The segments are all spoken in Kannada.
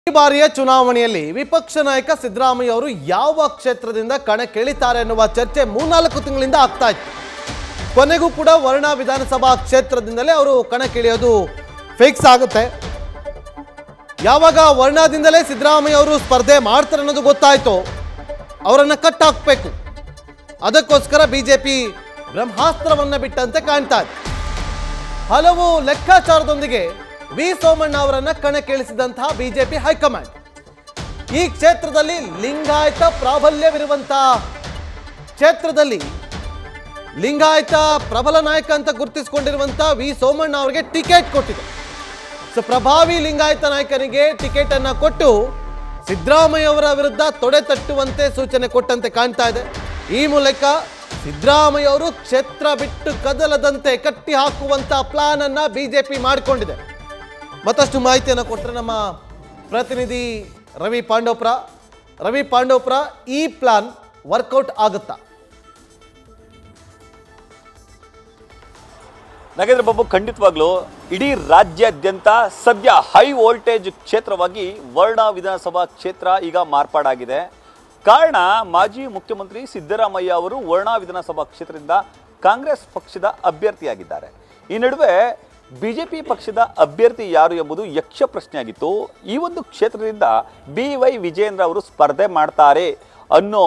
ಈ ಬಾರಿಯ ಚುನಾವಣೆಯಲ್ಲಿ ವಿಪಕ್ಷ ನಾಯಕ ಸಿದ್ದರಾಮಯ್ಯ ಅವರು ಯಾವ ಕ್ಷೇತ್ರದಿಂದ ಕಣಕ್ಕಿಳಿತಾರೆ ಎನ್ನುವ ಚರ್ಚೆ ಮೂರ್ನಾಲ್ಕು ತಿಂಗಳಿಂದ ಆಗ್ತಾ ಇತ್ತು ಕೊನೆಗೂ ಕೂಡ ವರ್ಣ ವಿಧಾನಸಭಾ ಕ್ಷೇತ್ರದಿಂದಲೇ ಅವರು ಕಣಕ್ಕಿಳಿಯೋದು ಫಿಕ್ಸ್ ಆಗುತ್ತೆ ಯಾವಾಗ ವರ್ಣದಿಂದಲೇ ಸಿದ್ದರಾಮಯ್ಯ ಅವರು ಸ್ಪರ್ಧೆ ಮಾಡ್ತಾರೆ ಅನ್ನೋದು ಗೊತ್ತಾಯ್ತು ಅವರನ್ನ ಕಟ್ ಹಾಕ್ಬೇಕು ಅದಕ್ಕೋಸ್ಕರ ಬಿಜೆಪಿ ಬ್ರಹ್ಮಾಸ್ತ್ರವನ್ನ ಬಿಟ್ಟಂತೆ ಕಾಣ್ತಾ ಇದೆ ಹಲವು ಲೆಕ್ಕಾಚಾರದೊಂದಿಗೆ ವಿ ಸೋಮಣ್ಣ ಅವರನ್ನ ಕಣಕ್ಕಿಳಿಸಿದಂತಹ ಬಿಜೆಪಿ ಹೈಕಮಾಂಡ್ ಈ ಕ್ಷೇತ್ರದಲ್ಲಿ ಲಿಂಗಾಯತ ಪ್ರಾಬಲ್ಯವಿರುವಂತಹ ಕ್ಷೇತ್ರದಲ್ಲಿ ಲಿಂಗಾಯತ ಪ್ರಬಲ ನಾಯಕ ಅಂತ ಗುರುತಿಸಿಕೊಂಡಿರುವಂತಹ ವಿ ಸೋಮಣ್ಣ ಅವರಿಗೆ ಟಿಕೆಟ್ ಕೊಟ್ಟಿದೆ ಸೊ ಪ್ರಭಾವಿ ಲಿಂಗಾಯತ ನಾಯಕನಿಗೆ ಟಿಕೆಟ್ ಅನ್ನ ಕೊಟ್ಟು ಸಿದ್ದರಾಮಯ್ಯ ಅವರ ವಿರುದ್ಧ ತೊಡೆ ತಟ್ಟುವಂತೆ ಸೂಚನೆ ಕೊಟ್ಟಂತೆ ಕಾಣ್ತಾ ಇದೆ ಈ ಮೂಲಕ ಸಿದ್ದರಾಮಯ್ಯ ಅವರು ಕ್ಷೇತ್ರ ಬಿಟ್ಟು ಕದಲದಂತೆ ಕಟ್ಟಿ ಹಾಕುವಂತ ಪ್ಲಾನ್ ಅನ್ನ ಬಿಜೆಪಿ ಮಾಡಿಕೊಂಡಿದೆ ಮತ್ತಷ್ಟು ಮಾಹಿತಿಯನ್ನು ಕೊಟ್ಟರೆ ನಮ್ಮ ಪ್ರತಿನಿಧಿ ರವಿ ಪಾಂಡೋಪುರ ರವಿ ಪಾಂಡೋಪುರ ಈ ಪ್ಲಾನ್ ವರ್ಕೌಟ್ ಆಗುತ್ತಾ ನಾಗೇಂದ್ರ ಬಾಬು ಖಂಡಿತವಾಗ್ಲೂ ಇಡೀ ರಾಜ್ಯಾದ್ಯಂತ ಸದ್ಯ ಹೈ ವೋಲ್ಟೇಜ್ ಕ್ಷೇತ್ರವಾಗಿ ವರ್ಣ ವಿಧಾನಸಭಾ ಕ್ಷೇತ್ರ ಈಗ ಮಾರ್ಪಾಡಾಗಿದೆ ಕಾರಣ ಮಾಜಿ ಮುಖ್ಯಮಂತ್ರಿ ಸಿದ್ದರಾಮಯ್ಯ ಅವರು ವರ್ಣ ವಿಧಾನಸಭಾ ಕ್ಷೇತ್ರದಿಂದ ಕಾಂಗ್ರೆಸ್ ಪಕ್ಷದ ಅಭ್ಯರ್ಥಿಯಾಗಿದ್ದಾರೆ ಈ ನಡುವೆ ಬಿಜೆಪಿ ಪಕ್ಷದ ಅಭ್ಯರ್ಥಿ ಯಾರು ಎಂಬುದು ಯಕ್ಷ ಪ್ರಶ್ನೆಯಾಗಿತ್ತು ಈ ಒಂದು ಕ್ಷೇತ್ರದಿಂದ ಬಿ ವೈ ವಿಜೇಂದ್ರ ಅವರು ಸ್ಪರ್ಧೆ ಮಾಡ್ತಾರೆ ಅನ್ನೋ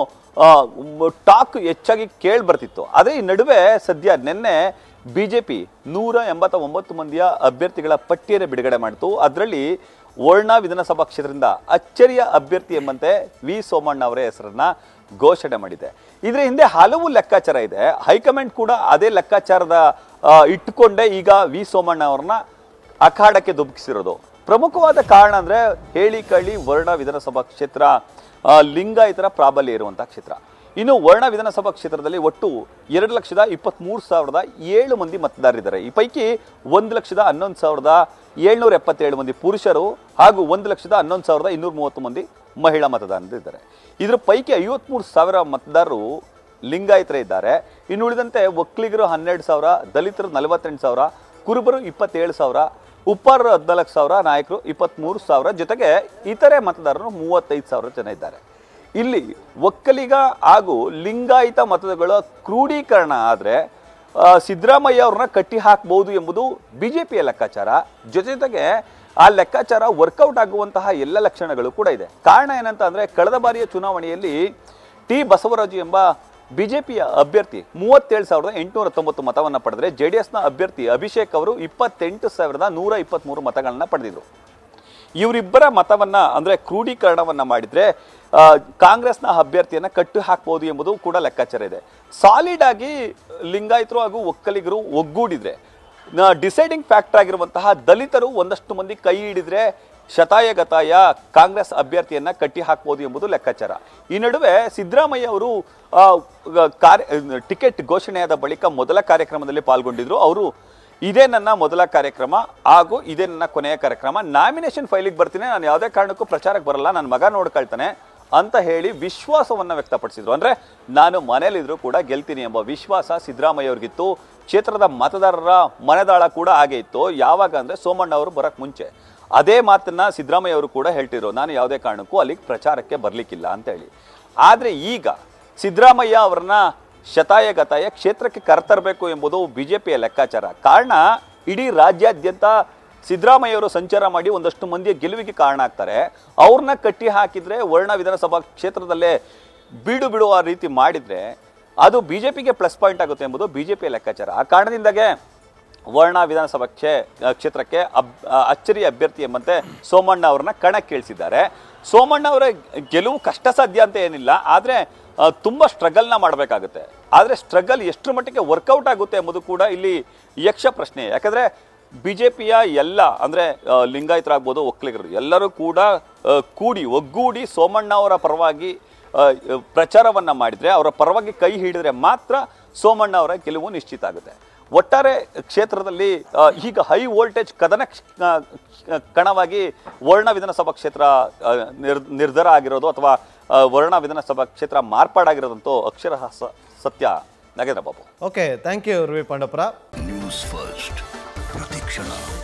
ಟಾಕ್ ಹೆಚ್ಚಾಗಿ ಕೇಳಿ ಬರ್ತಿತ್ತು ಆದರೆ ಈ ನಡುವೆ ಸದ್ಯ ನಿನ್ನೆ ಬಿಜೆಪಿ ನೂರ ಎಂಬತ್ತ ಒಂಬತ್ತು ಮಂದಿಯ ಅಭ್ಯರ್ಥಿಗಳ ಪಟ್ಟಿಯನ್ನು ಬಿಡುಗಡೆ ಮಾಡಿತು ಅದರಲ್ಲಿ ವರ್ಣ ವಿಧಾನಸಭಾ ಕ್ಷೇತ್ರದಿಂದ ಅಚ್ಚರಿಯ ಅಭ್ಯರ್ಥಿ ಎಂಬಂತೆ ವಿ ಸೋಮಣ್ಣ ಅವರ ಹೆಸರನ್ನ ಘೋಷಣೆ ಮಾಡಿದೆ ಇದರ ಹಿಂದೆ ಹಲವು ಲೆಕ್ಕಾಚಾರ ಇದೆ ಹೈಕಮಾಂಡ್ ಕೂಡ ಅದೇ ಲೆಕ್ಕಾಚಾರದ ಆ, ಇಟ್ಟುಕೊಂಡೇ ಈಗ ವಿ ಸೋಮಣ್ಣ ಅವ್ರನ್ನ ಅಖಾಡಕ್ಕೆ ದುಬುಕಿಸಿರೋದು ಪ್ರಮುಖವಾದ ಕಾರಣ ಅಂದ್ರೆ ಹೇಳಿ ಕಳ್ಳಿ ವರ್ಣ ವಿಧಾನಸಭಾ ಕ್ಷೇತ್ರ ಆ, ಲಿಂಗಾಯತರ ಪ್ರಾಬಲ್ಯ ಇರುವಂತಹ ಕ್ಷೇತ್ರ ಇನ್ನು ವರ್ಣ ವಿಧಾನಸಭಾ ಕ್ಷೇತ್ರದಲ್ಲಿ ಒಟ್ಟು ಎರಡು ಲಕ್ಷದ ಇಪ್ಪತ್ತ್ಮೂರು ಸಾವಿರದ ಏಳು ಮಂದಿ ಮತದಾರರಿದ್ದಾರೆ ಈ ಪೈಕಿ ಒಂದು ಲಕ್ಷದ ಹನ್ನೊಂದು ಸಾವಿರದ ಏಳ್ನೂರ ಎಪ್ಪತ್ತೇಳು ಮಂದಿ ಪುರುಷರು ಹಾಗೂ ಒಂದು ಲಕ್ಷದ ಹನ್ನೊಂದು ಸಾವಿರದ ಇನ್ನೂರ ಮೂವತ್ತು ಮಂದಿ ಮಹಿಳಾ ಮತದಾರರಿದ್ದಾರೆ ಇದ್ರ ಪೈಕಿ ಐವತ್ಮೂರು ಸಾವಿರ ಮತದಾರರು ಲಿಂಗಾಯತರೇ ಇದ್ದಾರೆ ಇನ್ನು ಉಳಿದಂತೆ ಒಕ್ಕಲಿಗರು ಹನ್ನೆರಡು ಸಾವಿರ ದಲಿತರು ನಲವತ್ತೆಂಟು ಸಾವಿರ ಕುರುಬರು ಇಪ್ಪತ್ತೇಳು ಸಾವಿರ ಉಪ್ಪಾರರು ಹದಿನಾಲ್ಕು ಸಾವಿರ ನಾಯಕರು ಇಪ್ಪತ್ತ್ಮೂರು ಸಾವಿರ ಜೊತೆಗೆ ಇತರೆ ಮತದಾರರು ಮೂವತ್ತೈದು ಸಾವಿರ ಜನ ಇದ್ದಾರೆ ಇಲ್ಲಿ ಒಕ್ಕಲಿಗ ಹಾಗೂ ಲಿಂಗಾಯತ ಮತಗಳ ಕ್ರೋಢೀಕರಣ ಆದರೆ ಸಿದ್ದರಾಮಯ್ಯ ಅವ್ರನ್ನ ಕಟ್ಟಿ ಹಾಕ್ಬೋದು ಎಂಬುದು ಬಿಜೆಪಿಯ ಲೆಕ್ಕಾಚಾರ ಜೊತೆ ಜೊತೆಗೆ ಆ ಲೆಕ್ಕಾಚಾರ ವರ್ಕೌಟ್ ಆಗುವಂತಹ ಎಲ್ಲ ಲಕ್ಷಣಗಳು ಕೂಡ ಇದೆ ಕಾರಣ ಏನಂತ ಅಂದ್ರೆ ಕಳೆದ ಬಾರಿಯ ಚುನಾವಣೆಯಲ್ಲಿ ಟಿ ಬಸವರಾಜು ಎಂಬ ಬಿಜೆಪಿಯ ಅಭ್ಯರ್ಥಿ ಮೂವತ್ತೇಳು ಸಾವಿರದ ಎಂಟುನೂರ ತೊಂಬತ್ತು ಮತವನ್ನು ಪಡೆದರೆ ಜೆ ಡಿ ಎಸ್ನ ಅಭ್ಯರ್ಥಿ ಅಭಿಷೇಕ್ ಅವರು ಇಪ್ಪತ್ತೆಂಟು ಸಾವಿರದ ನೂರ ಇಪ್ಪತ್ತ್ಮೂರು ಮತಗಳನ್ನ ಪಡೆದಿದ್ರು ಇವರಿಬ್ಬರ ಮತವನ್ನ ಅಂದ್ರೆ ಕ್ರೋಢೀಕರಣವನ್ನ ಮಾಡಿದ್ರೆ ಆ, ಕಾಂಗ್ರೆಸ್ನ ಅಭ್ಯರ್ಥಿಯನ್ನ ಕಟ್ಟು ಹಾಕ್ಬೋದು ಎಂಬುದು ಕೂಡ ಲೆಕ್ಕಾಚಾರ ಇದೆ ಸಾಲಿಡ್ ಆಗಿ ಲಿಂಗಾಯತರು ಹಾಗೂ ಒಕ್ಕಲಿಗರು ಒಗ್ಗೂಡಿದ್ರೆ ಡಿಸೈಡಿಂಗ್ ಫ್ಯಾಕ್ಟರ್ ಆಗಿರುವಂತಹ ದಲಿತರು ಒಂದಷ್ಟು ಮಂದಿ ಕೈ ಹಿಡಿದ್ರೆ ಶತಾಯ ಗತಾಯ ಕಾಂಗ್ರೆಸ್ ಅಭ್ಯರ್ಥಿಯನ್ನ ಕಟ್ಟಿ ಹಾಕ್ಬೋದು ಎಂಬುದು ಲೆಕ್ಕಾಚಾರ ಈ ನಡುವೆ ಸಿದ್ದರಾಮಯ್ಯ ಅವರು ಆ, ಕಾರ್ಯ ಟಿಕೆಟ್ ಘೋಷಣೆಯಾದ ಬಳಿಕ ಮೊದಲ ಕಾರ್ಯಕ್ರಮದಲ್ಲಿ ಪಾಲ್ಗೊಂಡಿದ್ರು ಅವರು ಇದೇ ನನ್ನ ಮೊದಲ ಕಾರ್ಯಕ್ರಮ ಹಾಗೂ ಇದೇ ನನ್ನ ಕೊನೆಯ ಕಾರ್ಯಕ್ರಮ ನಾಮಿನೇಷನ್ ಫೈಲಿಗೆ ಬರ್ತೀನಿ ನಾನು ಯಾವುದೇ ಕಾರಣಕ್ಕೂ ಪ್ರಚಾರಕ್ಕೆ ಬರಲ್ಲ ನನ್ನ ಮಗ ನೋಡ್ಕೊಳ್ತಾನೆ ಅಂತ ಹೇಳಿ ವಿಶ್ವಾಸವನ್ನ ವ್ಯಕ್ತಪಡಿಸಿದ್ರು ಅಂದ್ರೆ ನಾನು ಮನೇಲಿದ್ರು ಕೂಡ ಗೆಲ್ತೀನಿ ಎಂಬ ವಿಶ್ವಾಸ ಸಿದ್ದರಾಮಯ್ಯ ಅವ್ರಿಗಿತ್ತು ಕ್ಷೇತ್ರದ ಮತದಾರರ ಮನೆದಾಳ ಕೂಡ ಹಾಗೆ ಇತ್ತು ಯಾವಾಗ ಅಂದ್ರೆ ಸೋಮಣ್ಣ ಅವರು ಬರಕ್ ಮುಂಚೆ ಅದೇ ಮಾತನ್ನ ಸಿದ್ದರಾಮಯ್ಯ ಅವರು ಕೂಡ ಹೇಳ್ತಿದ್ರು ನಾನು ಯಾವುದೇ ಕಾರಣಕ್ಕೂ ಅಲ್ಲಿಗೆ ಪ್ರಚಾರಕ್ಕೆ ಬರ್ಲಿಕ್ಕಿಲ್ಲ ಅಂತ ಹೇಳಿ ಆದ್ರೆ ಈಗ ಸಿದ್ದರಾಮಯ್ಯ ಅವರನ್ನ ಶತಾಯ ಗತಾಯ ಕ್ಷೇತ್ರಕ್ಕೆ ಕರೆತರಬೇಕು ಎಂಬುದು ಬಿಜೆಪಿಯ ಲೆಕ್ಕಾಚಾರ ಕಾರಣ ಇಡೀ ರಾಜ್ಯಾದ್ಯಂತ ಸಿದ್ದರಾಮಯ್ಯವರು ಸಂಚಾರ ಮಾಡಿ ಒಂದಷ್ಟು ಮಂದಿಯ ಗೆಲುವಿಗೆ ಕಾರಣ ಆಗ್ತಾರೆ ಅವ್ರನ್ನ ಕಟ್ಟಿ ಹಾಕಿದ್ರೆ ವರ್ಣ ವಿಧಾನಸಭಾ ಕ್ಷೇತ್ರದಲ್ಲೇ ಬೀಡು ಬಿಡುವ ರೀತಿ ಮಾಡಿದ್ರೆ ಅದು ಬಿಜೆಪಿಗೆ ಪ್ಲಸ್ ಪಾಯಿಂಟ್ ಆಗುತ್ತೆ ಎಂಬುದು ಬಿಜೆಪಿಯ ಲೆಕ್ಕಾಚಾರ ಆ ಕಾರಣದಿಂದಾಗೆ ವರ್ಣ ವಿಧಾನಸಭಾ ಕ್ಷೇ ಕ್ಷೇತ್ರಕ್ಕೆ ಅಬ್ ಆ, ಅಚ್ಚರಿ ಅಭ್ಯರ್ಥಿ ಎಂಬಂತೆ ಸೋಮಣ್ಣ ಅವರನ್ನ ಕಣಕ್ಕಿಳಿಸಿದ್ದಾರೆ ಸೋಮಣ್ಣ ಅವರ ಗೆಲುವು ಕಷ್ಟ ಸಾಧ್ಯ ಅಂತ ಏನಿಲ್ಲ ಆದರೆ ತುಂಬ ಸ್ಟ್ರಗಲ್ನ ಮಾಡಬೇಕಾಗುತ್ತೆ ಆದರೆ ಸ್ಟ್ರಗಲ್ ಎಷ್ಟರ ಮಟ್ಟಿಗೆ ವರ್ಕೌಟ್ ಆಗುತ್ತೆ ಎಂಬುದು ಕೂಡ ಇಲ್ಲಿ ಯಕ್ಷ ಪ್ರಶ್ನೆ ಯಾಕಂದರೆ ಬಿ ಜೆ ಪಿಯ ಎಲ್ಲ ಅಂದರೆ ಲಿಂಗಾಯತರಾಗ್ಬೋದು ಒಕ್ಕಲಿಗರು ಎಲ್ಲರೂ ಕೂಡ ಆ, ಕೂಡಿ ಒಗ್ಗೂಡಿ ಸೋಮಣ್ಣ ಅವರ ಪರವಾಗಿ ಆ, ಪ್ರಚಾರವನ್ನ ಮಾಡಿದ್ರೆ ಅವರ ಪರವಾಗಿ ಕೈ ಹಿಡಿದ್ರೆ ಮಾತ್ರ ಸೋಮಣ್ಣ ಅವರ ಗೆಲುವು ನಿಶ್ಚಿತ ಆಗುತ್ತೆ ಒಟ್ಟಾರೆ ಕ್ಷೇತ್ರದಲ್ಲಿ ಆ, ಈಗ ಹೈ ವೋಲ್ಟೇಜ್ ಕದನ ಕ್ಷ- ಆ, ಕಣವಾಗಿ ವರ್ಣ ವಿಧಾನಸಭಾ ಕ್ಷೇತ್ರ ಆ, ನಿರ್- ನಿರ್ಧಾರ ಆಗಿರೋದು ಅಥವಾ ಆ, ವರ್ಣ ವಿಧಾನಸಭಾ ಕ್ಷೇತ್ರ ಮಾರ್ಪಾಡಾಗಿರೋದಂತೂ ಅಕ್ಷರ ಸತ್ಯ Nagendra Babu okay thank you Ravi Pandapura news first ಪ್ರತಿಕ್ಷಣ